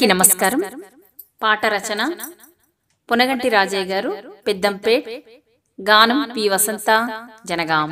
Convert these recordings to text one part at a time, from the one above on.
అందరికీ నమస్కారం పాట రచన పునగంటి రాజయ్య గారు పెద్దంపేట్ గానం పి వసంత జనగాం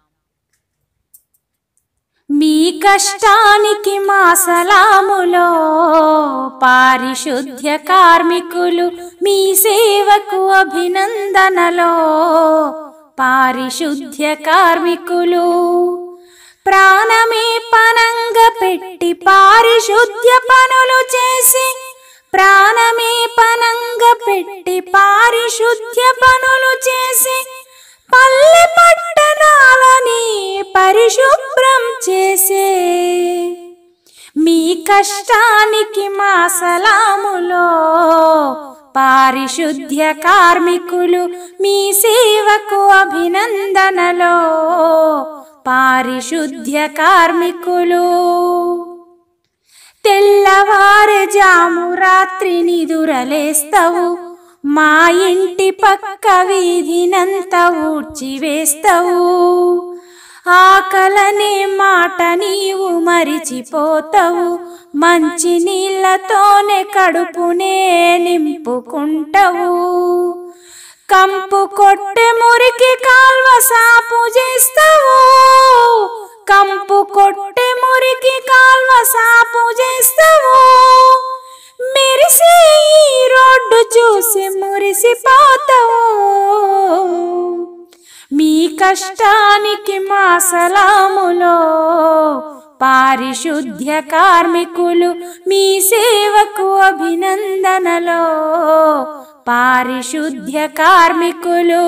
మీ కష్టానికి మా సలాములో పారిశుద్ధ్య కార్మికులు మీ సేవకు అభినందనలో పారిశుద్ధ్య కార్మికులు ప్రాణమే పనంగ పెట్టి పారిశుద్ధ్య పనులు చేసి ప్రాణమే పనంగ పెట్టి పారిశుద్ధ్య పనులు చేసి పల్లె పట్టణాలని పరిశుభ్రం చేసే మీ కష్టానికి మా సలాములో పారిశుద్ధ్య కార్మికులు మీ సేవకు అభినందనలో పారిశుద్ధ్య కార్మికులు తెల్లవారుజాము రాత్రి నిదురలేస్తావు మా ఇంటి పక్క వీధినంత ఊడ్చివేస్తావు ఆకలనే మాట నీవు మరిచిపోతావు మంచి నీళ్ళతోనే కడుపునే నింపుకుంటావు కంపు కొట్టె మురికి కాల్వ సాపు చేస్తావు కంపు కొట్టె మురికి కాల్వ సాపు చేస్తావు మెరిసే ఈ రోడ్డు చూసి మురిసిపోతావు మీ కష్టానికి మా సలాములో పారిశుద్ధ్య కార్మికులు మీ సేవకు అభినందనలో పారిశుద్ధ్య కార్మికులు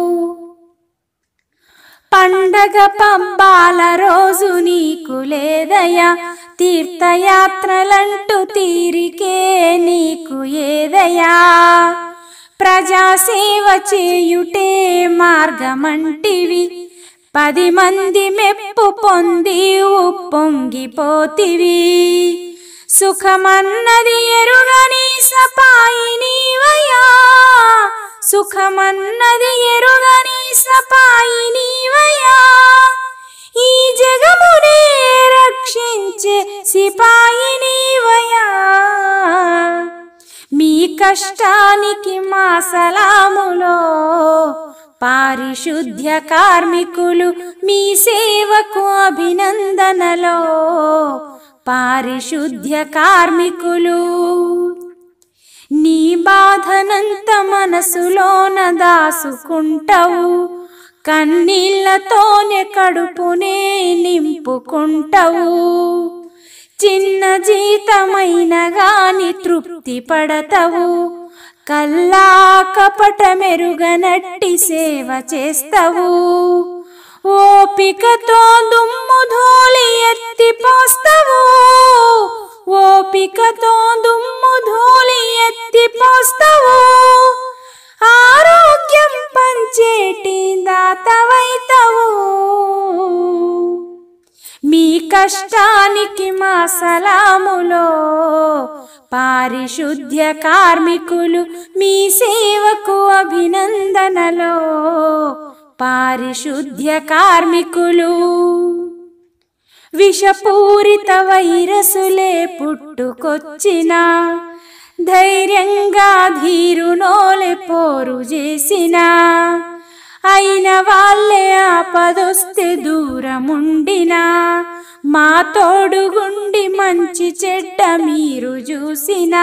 పండగ పబ్బాల రోజు నీకు లేదయా తీర్థయాత్రలంటూ తీరికే నీకు ఏదయా ప్రజాసేవ చేయుటే మార్గమంటివి పది మంది మెప్పు పొంది ఉప్పొంగిపోతివి సుఖమన్నది ఎరుగని సపాయి నీవయా సుఖమన్నది ఎరుగని సపాయి నీవయా ఈ జగమునే రక్షించే సిపాయి నీవయా మీ కష్టానికి మా సలాములో పారిశుద్ధ్య కార్మికులు మీ సేవకు అభినందనలో పారిశుద్ధ్య కార్మికులు నీ బాధనంత మనసులోన దాసుకుంటావు కన్నీళ్లతోనే కడుపునే నింపుకుంటావు చిన్న జీతమైన గాని తృప్తి పడతావు కల్లా కపట మెరుగనట్టి సేవ చేస్తావు ఓపికతో దుమ్ము ధూళి ఎత్తి పోస్తావు ఓపికతో దుమ్ము ధూళి ఎత్తి పోస్తావు ఆరోగ్యం పంచేటి దాతవైతవు మీ కష్టానికి మా సలాములో పారిశుద్ధ్య కార్మికులు మీ సేవకు అభినందనలో పారిశుద్ధ్య కార్మికులు విషపూరిత వైరసులే పుట్టుకొచ్చిన ధైర్యంగా ధీరునోలే పోరు చేసిన అయిన వాళ్ళే ఆపదొస్తే దూరముండినా మా తోడుగుండి మంచి చెడ్డ మీరు చూసినా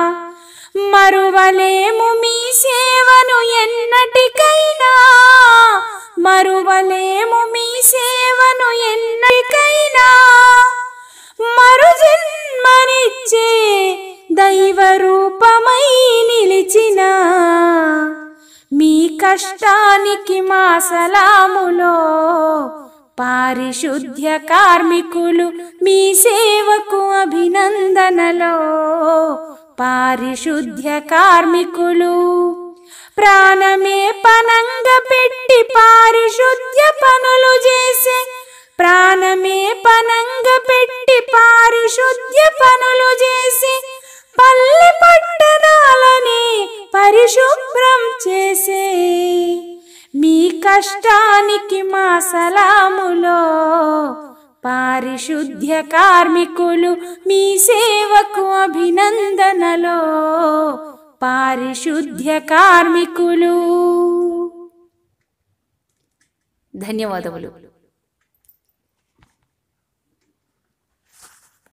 మరువలేము మీ సేవను ఎన్నటికైనా మరువలేము మీ సేవను ఎన్నటికైనా మరు జన్మనిచ్చే దైవ రూపమై నిలిచిన మీ కష్టానికి మా సలాములో పారిశుద్ధ్య కార్మికులు మీ సేవకు అభినందనలో పారిశుద్ధ్య కార్మికులు ప్రాణమే పనంగ పెట్టి పారిశుద్ధ్య పనులు చేసే ప్రాణమే పనంగ పెట్టి పారిశుద్ధ్య పనులు చేసి పల్లె పట్టణాలని పరిశుభ్రం చేసే మీ కష్టానికి మా సలాములో పారిశుద్ధ్య కార్మికులు మీ సేవకు అభినందనలో పారిశుద్ధ్య కార్మికులు ధన్యవాదములు